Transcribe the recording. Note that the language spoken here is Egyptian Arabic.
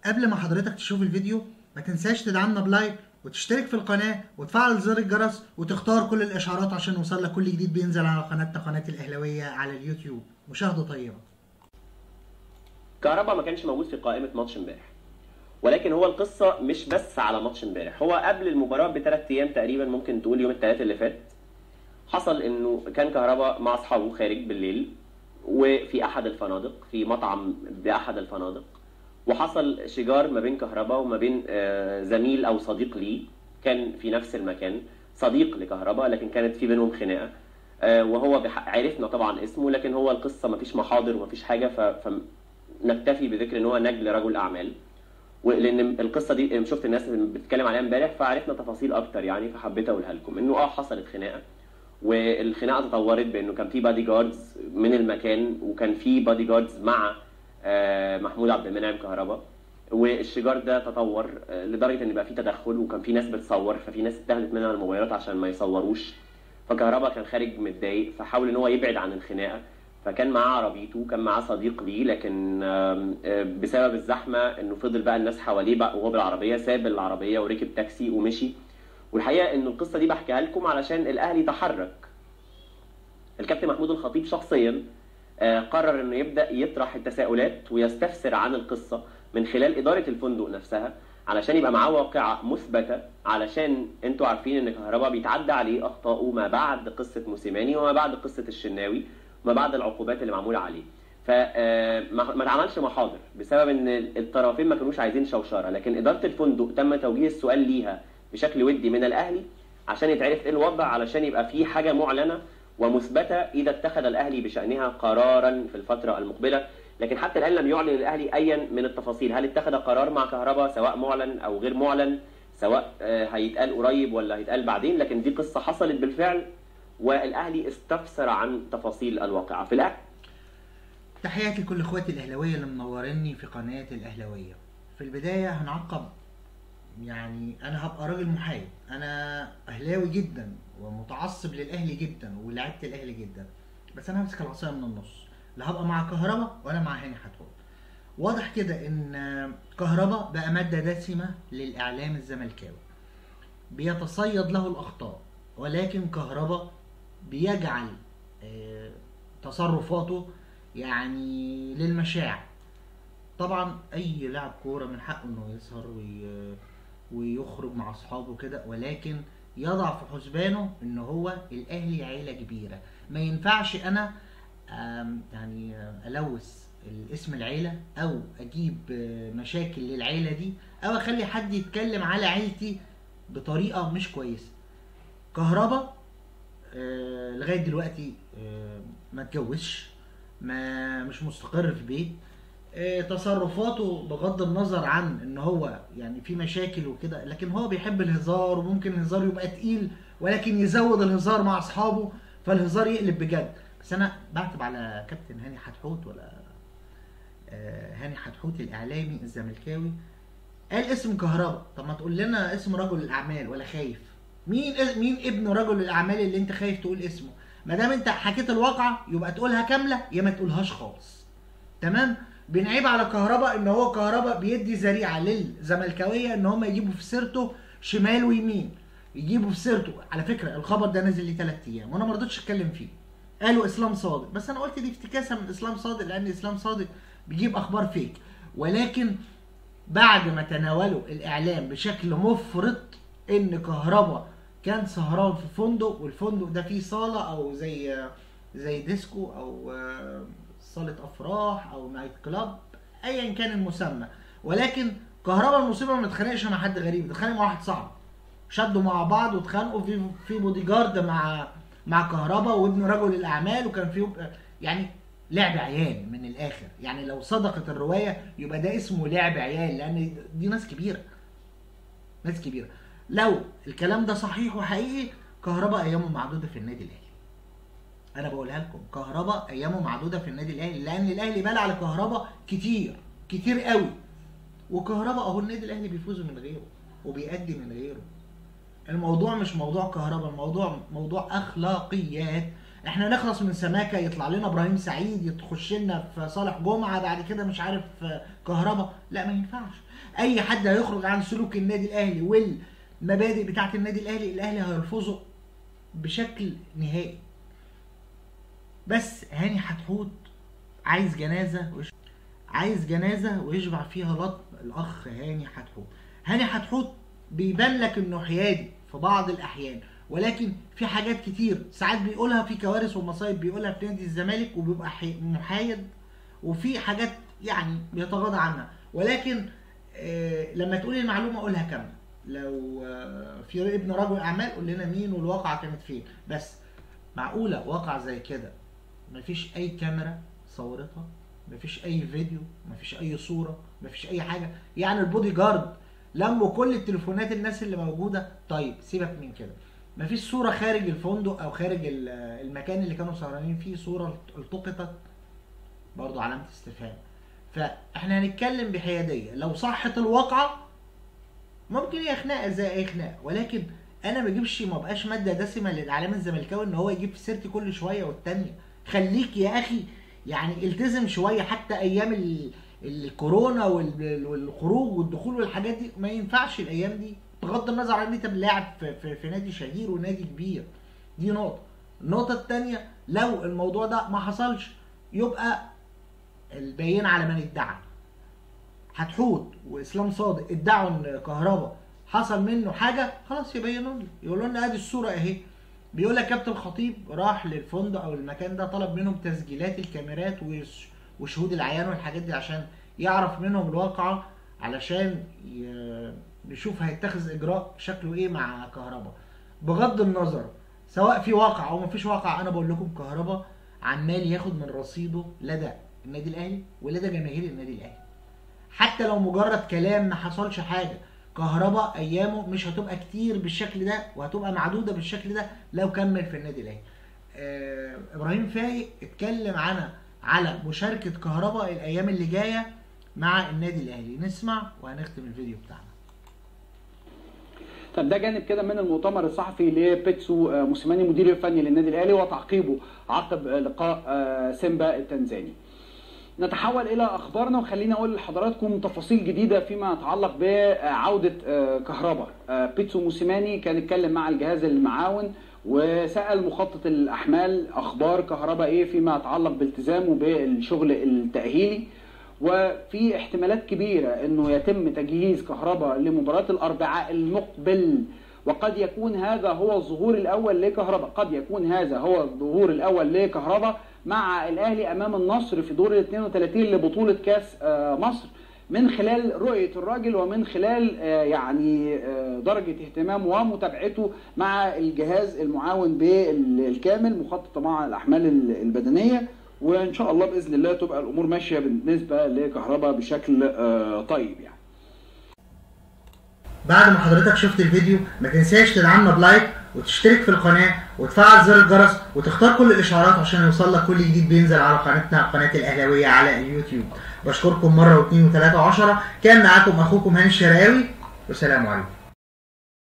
قبل ما حضرتك تشوف الفيديو ما تنساش تدعمنا بلايك وتشترك في القناة وتفعل زر الجرس وتختار كل الإشعارات عشان يوصل لك كل جديد بينزل على قناتنا قناة الأهلاوية على اليوتيوب مشاهدة طيبة كهربا ما كانش موجود في قائمة ماتش امبارح ولكن هو القصة مش بس على ماتش امبارح هو قبل المباراة بثلاث أيام تقريبا ممكن تقول يوم الثلاث اللي فات حصل إنه كان كهربا مع أصحابه خارج بالليل وفي أحد الفنادق في مطعم بأحد الفنادق وحصل شجار ما بين كهربا وما بين آه، زميل أو صديق ليه كان في نفس المكان صديق لكهربا لكن كانت في بينهم خناقة آه، وهو بح- عرفنا طبعا اسمه لكن هو القصة مفيش محاضر ومفيش حاجة ف... فنكتفي بذكر ان هو نجل رجل اعمال ولان القصه دي شفت الناس اللي بتتكلم عليها امبارح فعرفنا تفاصيل اكتر يعني فحبيت اقولها لكم انه اه حصلت خناقه والخناقه تطورت بانه كان في بادي جاردز من المكان وكان في بادي جاردز مع آه، محمود عبد المنعم كهربا والشجار ده تطور آه، لدرجه ان بقى في تدخل وكان في ناس بتصور ففي ناس اتاخدت منها الموبايلات عشان ما يصوروش فكهربا كان خارج متضايق فحاول ان هو يبعد عن الخناقه فكان معاه عربيته كان معاه صديق ليه لكن آم، آه، بسبب الزحمه انه فضل بقى الناس حواليه بقى وهو بالعربيه ساب العربيه وركب تاكسي ومشي والحقيقه انه القصه دي بحكيها لكم علشان الاهلي تحرك الكابتن محمود الخطيب شخصيا آه، قرر انه يبدا يطرح التساؤلات ويستفسر عن القصه من خلال اداره الفندق نفسها علشان يبقى معاه واقعه مثبته علشان انتوا عارفين ان كهربا بيتعدى عليه اخطائه ما بعد قصه موسيماني وما بعد قصه الشناوي وما بعد العقوبات اللي معموله عليه فما ما اتعملش محاضر بسبب ان الطرفين ما كانوش عايزين شوشره لكن اداره الفندق تم توجيه السؤال ليها بشكل ودي من الاهلي عشان يتعرف ايه الوضع علشان يبقى في حاجه معلنه ومثبته اذا اتخذ الاهلي بشانها قرارا في الفتره المقبله لكن حتى الان لم يعلن الاهلي ايا من التفاصيل هل اتخذ قرار مع كهربا سواء معلن او غير معلن سواء آه، هيتقال قريب ولا هيتقال بعدين لكن دي قصه حصلت بالفعل والاهلي استفسر عن تفاصيل الواقعه في الاخر تحياتي لكل اخواتي الاهلاويه اللي منوريني في قناه الاهلاويه في البدايه هنعقب يعني انا هبقى راجل محايد انا اهلاوي جدا ومتعصب للاهلي جدا ولعبت الاهلي جدا بس انا همسك العصايه من النص لا هبقى مع كهربا ولا مع هاني حتحوت واضح كده ان كهربا بقى ماده دسمه للاعلام الزملكاوي بيتصيد له الاخطاء ولكن كهربا بيجعل آه، تصرفاته يعني للمشاعر طبعا اي لاعب كوره من حقه انه يسهر وي... ويخرج مع اصحابه كده ولكن يضع في حسبانه ان هو الاهلي عيله كبيره ما ينفعش انا آم، يعني آه، الوث الاسم العيله او اجيب آه، مشاكل للعيله دي او اخلي حد يتكلم على عيلتي بطريقه مش كويسه كهربا آه، لغايه دلوقتي آه، ما اتجوزش ما مش مستقر في بيت آه، تصرفاته بغض النظر عن ان هو يعني في مشاكل وكده لكن هو بيحب الهزار وممكن الهزار يبقى تقيل ولكن يزود الهزار مع اصحابه فالهزار يقلب بجد بس انا بعتب على كابتن هاني حتحوت ولا آه، هاني حتحوت الاعلامي الزملكاوي قال اسم كهربا طب ما تقول لنا اسم رجل الاعمال ولا خايف مين مين ابن رجل الاعمال اللي انت خايف تقول اسمه ما دام انت حكيت الواقعه يبقى تقولها كامله يا ما تقولهاش خالص تمام بنعيب على كهربا ان هو كهربا بيدي ذريعه للزملكاويه ان هم يجيبوا في سيرته شمال ويمين يجيبوا في سيرته على فكره الخبر ده نزل لي ثلاث ايام وانا ما رضيتش اتكلم فيه قالوا اسلام صادق بس انا قلت دي افتكاسه من اسلام صادق لان اسلام صادق بيجيب اخبار فيك ولكن بعد ما تناولوا الاعلام بشكل مفرط ان كهربا كان سهران في فندق والفندق ده فيه صاله او زي زي ديسكو او آه، صاله افراح او نايت كلاب ايا كان المسمى ولكن كهربا المصيبه ما اتخانقش مع حد غريب اتخانق مع واحد صاحبه شدوا مع بعض واتخانقوا في في بودي جارد مع مع كهربا وابن رجل الاعمال وكان في يعني لعب عيال من الاخر يعني لو صدقت الروايه يبقى ده اسمه لعب عيال لان دي ناس كبيره ناس كبيره لو الكلام ده صحيح وحقيقي كهربا ايامه معدوده في النادي الاهلي انا بقولها لكم كهربا ايامه معدوده في النادي الاهلي لان الاهلي بلع على كهربا كتير كتير قوي وكهربا اهو النادي الاهلي بيفوز من غيره وبيأدي من غيره الموضوع مش موضوع كهربا الموضوع موضوع اخلاقيات احنا نخلص من سماكه يطلع لنا ابراهيم سعيد يخش لنا في صالح جمعه بعد كده مش عارف كهربا لا ما ينفعش اي حد هيخرج عن سلوك النادي الاهلي والمبادئ بتاعه النادي الاهلي الاهلي هيرفضه بشكل نهائي بس هاني حتحوت عايز جنازه ويش... عايز جنازه ويشبع فيها لطم الاخ هاني حتحوت هاني حتحوت بيبان لك انه حيادي في بعض الاحيان ولكن في حاجات كتير ساعات بيقولها في كوارث ومصايب بيقولها في نادي الزمالك وبيبقى محايد وفي حاجات يعني بيتغاضى عنها ولكن آه لما تقولي المعلومه قولها كامله لو آه في ابن رجل اعمال قول لنا مين والواقعه كانت فين بس معقوله واقع زي كده مفيش اي كاميرا صورتها مفيش اي فيديو مفيش اي صوره مفيش اي حاجه يعني البودي جارد لموا كل التليفونات الناس اللي موجوده طيب سيبك من كده مفيش صوره خارج الفندق او خارج المكان اللي كانوا سهرانين فيه صوره التقطت برضو علامه استفهام فاحنا هنتكلم بحياديه لو صحت الواقعه ممكن هي خناقه زي اي خناقه ولكن انا ما بجيبش ما بقاش ماده دسمه للاعلام الزملكاوي ان هو يجيب في سيرتي كل شويه والتانيه خليك يا اخي يعني التزم شويه حتى ايام الكورونا والخروج والدخول والحاجات دي ما ينفعش الايام دي بغض النظر عن ان انت لاعب في, في, في نادي شهير ونادي كبير دي نقطه النقطه الثانيه لو الموضوع ده ما حصلش يبقى البينه على من ادعى هتحوت واسلام صادق ادعوا ان كهربا حصل منه حاجه خلاص يبينوا لنا يقولوا لنا ادي الصوره اهي بيقول لك كابتن الخطيب راح للفندق او المكان ده طلب منهم تسجيلات الكاميرات وشهود العيان والحاجات دي عشان يعرف منهم الواقعه علشان نشوف هيتخذ اجراء شكله ايه مع كهربا بغض النظر سواء في واقع او مفيش واقع انا بقول لكم كهربا عمال ياخد من رصيده لدى النادي الاهلي ولدى جماهير النادي الاهلي حتى لو مجرد كلام ما حصلش حاجه كهربا ايامه مش هتبقى كتير بالشكل ده وهتبقى معدوده بالشكل ده لو كمل في النادي الاهلي آه ابراهيم فايق اتكلم عن على مشاركه كهربا الايام اللي جايه مع النادي الاهلي نسمع وهنختم الفيديو بتاعنا طب ده جانب كده من المؤتمر الصحفي لبيتسو موسيماني مدير الفني للنادي الاهلي وتعقيبه عقب لقاء سيمبا التنزاني نتحول الى اخبارنا وخليني اقول لحضراتكم تفاصيل جديده فيما يتعلق بعوده كهربا بيتسو موسيماني كان اتكلم مع الجهاز المعاون وسال مخطط الاحمال اخبار كهربا ايه فيما يتعلق بالتزامه بالشغل التاهيلي وفي احتمالات كبيره انه يتم تجهيز كهربا لمباراه الاربعاء المقبل وقد يكون هذا هو الظهور الاول لكهربا قد يكون هذا هو الظهور الاول لكهربا مع الاهلي امام النصر في دور ال 32 لبطوله كاس مصر من خلال رؤيه الراجل ومن خلال يعني درجه اهتمامه ومتابعته مع الجهاز المعاون بالكامل مخطط طبعا الاحمال البدنيه وان شاء الله باذن الله تبقى الامور ماشيه بالنسبه لكهرباء بشكل طيب يعني بعد ما حضرتك شفت الفيديو ما تنساش تدعمنا بلايك وتشترك في القناة وتفعل زر الجرس وتختار كل الإشعارات عشان يوصل لك كل جديد بينزل على قناتنا قناة الأهلاوية على اليوتيوب بشكركم مرة واثنين وثلاثة وعشرة كان معاكم أخوكم هاني الشراوي والسلام عليكم